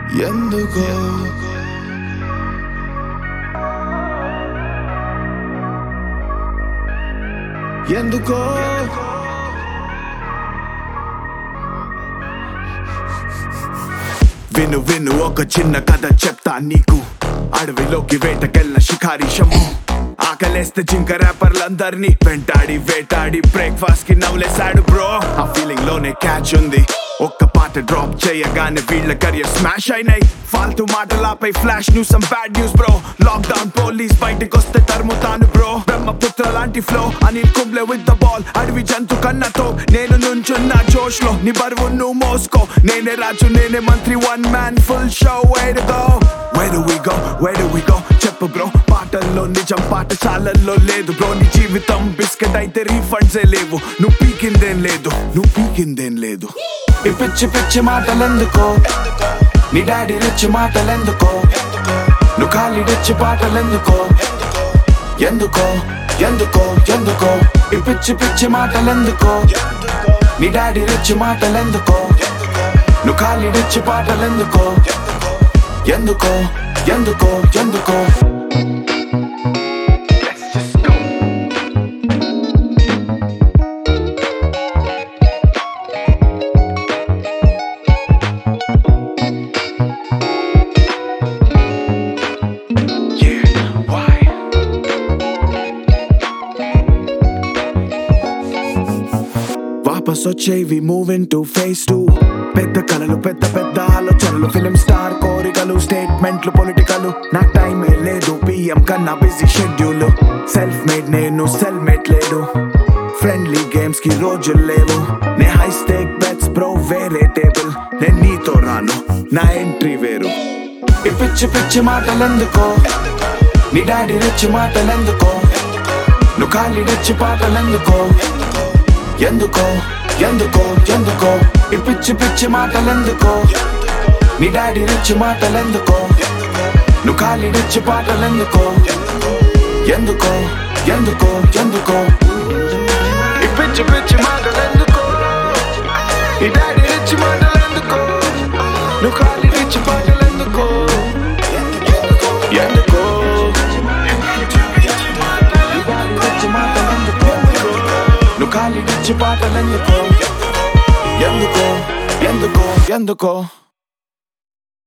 ఎందుకో ఎందుకో విను విను ఒక చిన్న కథ చెప్తా నీకు అడవిలోకి వేటకెళ్ళిన షికారి షమ్ము ఆకలేస్తే జింక ర్యాపర్లందరినీ వెంటాడి వేటాడి బ్రేక్ఫాస్ట్ కి నవ్వులేశాడు బ్రో ఆ ఫీలింగ్ లోనే క్యాచ్ ఉంది ఒక్క పాట డ్రాప్ చేయగానే వీళ్ళ కెరియర్ స్మాష్ అయినాయి ఫాల్తూ మాటలాపై flash news some bad news bro lockdown police బయటికి వస్తే తరుముతాను బ్రో బ్రహ్మపుత్ర లాంటి flow Anil Kumble with the ball అడవి జంతు కన్నతో నేను నుంచున్న జోష్ లో నీ బరువు నువ్వు మోసుకో నేనే రాజు నేనే మంత్రి one man full show where to go where do we go where do we go చెప్పు బ్రో పాటల్లో నిజం పాఠశాలల్లో లేదు బ్రో నీ జీవితం బిస్కెట్ అయితే రీఫండ్స్ ఏ లేవు నువ్వు పీకిందేం లేదు నువ్వు పీకిందేం లేదు ఈ పిచ్చి పిచ్చి మాటలెందుకో నీ డాడీ రిచ్చి మాటలెందుకో నువ్వు ఖాళీ రిచ్చి పాటలెందుకో ఎందుకో ఎందుకో ఎందుకో ఈ పిచ్చి పిచ్చి మాటలెందుకో నీ డాడీ రిచ్చి మాటలెందుకో నువ్వు ఖాళీ రిచ్చి పాటలెందుకో ఎందుకో ఎందుకో ఎందుకో వాపస్ వచ్చేవి మూవింగ్ టు ఫేస్ టూ పెద్ద కలలు పెద్ద పెద్ద ఆలోచనలు ఫిలిం స్టార్ కోరికలు స్టేట్మెంట్లు పొలిటికల్ నాకు టైమే లేదు పిఎం కన్నా బిజీ షెడ్యూల్ సెల్ఫ్ మేడ్ నేను సెల్ మేట్ లేడు ఫ్రెండ్లీ గేమ్స్ కి రోజులు లేవు నే హై స్టేక్ బెట్స్ బ్రో వేరే టేబుల్ నేను నీతో రాను నా ఎంట్రీ వేరు ఈ పిచ్చి పిచ్చి మాటలెందుకో నీ డాడీ రిచ్చి మాటలెందుకో నువ్వు ఖాళీ రిచ్చి పాటలెందుకో ఎందుకో ఎందుకో ఎందుకో ఈ పిచ్చి పిచ్చి మాటలెందుకో నీ డాడీ రిచ్చి మాటలెందుకో నువ్వు ఖాళీ రిచ్చి పాటలెందుకో ఎందుకో ఎందుకో ఎందుకో ఈ పిచ్చి పిచ్చి మాటలెందుకో ఈ డాడీ రిచ్చి మాటలెందుకో నువ్వు ఖాళీ రిచ్చి పాటలెందుకో ఎందుకో నువ్వు ఖాళీ రిచ్చి పాటలెందుకో ఎందుకో ఎందుకో ఎందుకో